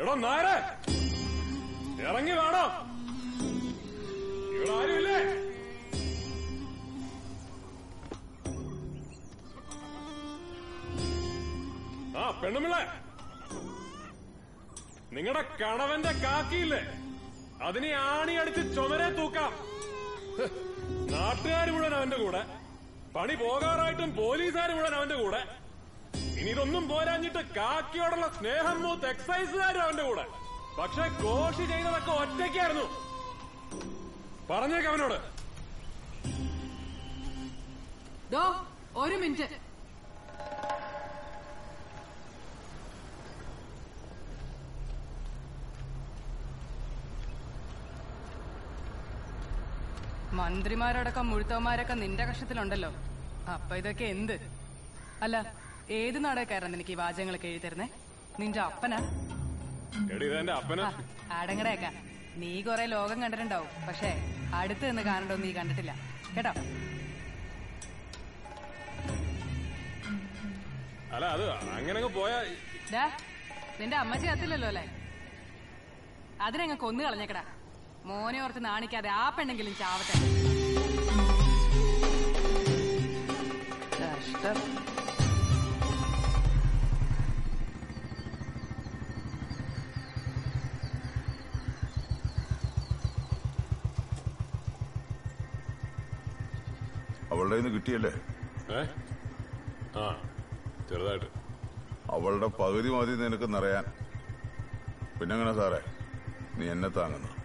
എടോ നായരെ ഇറങ്ങി വേണോ ഇവിടെ ആരുമില്ലേ ആ പെണ്ണുമിള്ളേ നിങ്ങളുടെ കണവന്റെ കാക്കിയില്ലേ അതിനെ ആണി അടിച്ച് ചുമരെ തൂക്കാം ഹ്, നാട്ടുകാർ മുഴുവൻ അവന്റെ കൂടെ പണി പോകാറായിട്ടും പോലീസുകാർ മുഴുവൻ അവന്റെ കൂടെ ഇനി ഇതൊന്നും പോരാഞ്ഞിട്ട് കാക്കിയോടുള്ള സ്നേഹം മൂത്ത് എക്സൈസുകാരും അവന്റെ കൂടെ പക്ഷെ കോശി ചെയ്തതൊക്കെ ഒറ്റയ്ക്കായിരുന്നു പറഞ്ഞേക്ക് അവനോട് ദോ ഒരു മിനിറ്റ് മന്ത്രിമാരടക്കം മുഴുത്തവന്മാരൊക്കെ നിന്റെ കക്ഷത്തിലുണ്ടല്ലോ അപ്പൊ ഇതൊക്കെ എന്ത് അല്ല ഏത് നാടകക്കാരൻ നിനക്ക് ഈ വാചകങ്ങളൊക്കെ എഴുതി തരുന്നേ നിന്റെ അപ്പനാ എടി ഇതെന്റെ അപ്പന ആടങ്ങടേക്ക നീ കൊറേ ലോകം കണ്ടിട്ടുണ്ടാവും പക്ഷേ അടുത്ത് നിന്ന് കാണണ്ടോ നീ കണ്ടിട്ടില്ല കേട്ടോ അല്ല അത് അങ്ങനെ അങ്ങ് പോയാ ഡാ നിന്റെ അമ്മച്ചി കത്തില്ലല്ലോ അല്ലേ അതിനങ്ങ് കൊന്നു കളഞ്ഞേക്കടാ മോനെ ഓർത്ത് നാണിക്കാതെ ആ പെണ്ണെങ്കിലും ചാവട്ടെ കഷ്ടം അവളുടെ നിന്ന് കിട്ടിയല്ലേ ഏ ആ ചെറുതായിട്ട് അവളുടെ പകുതി മതി നിനക്ക് നിറയാൻ പിന്നെങ്ങനെ സാറേ നീ എന്നെ താങ്ങുന്നു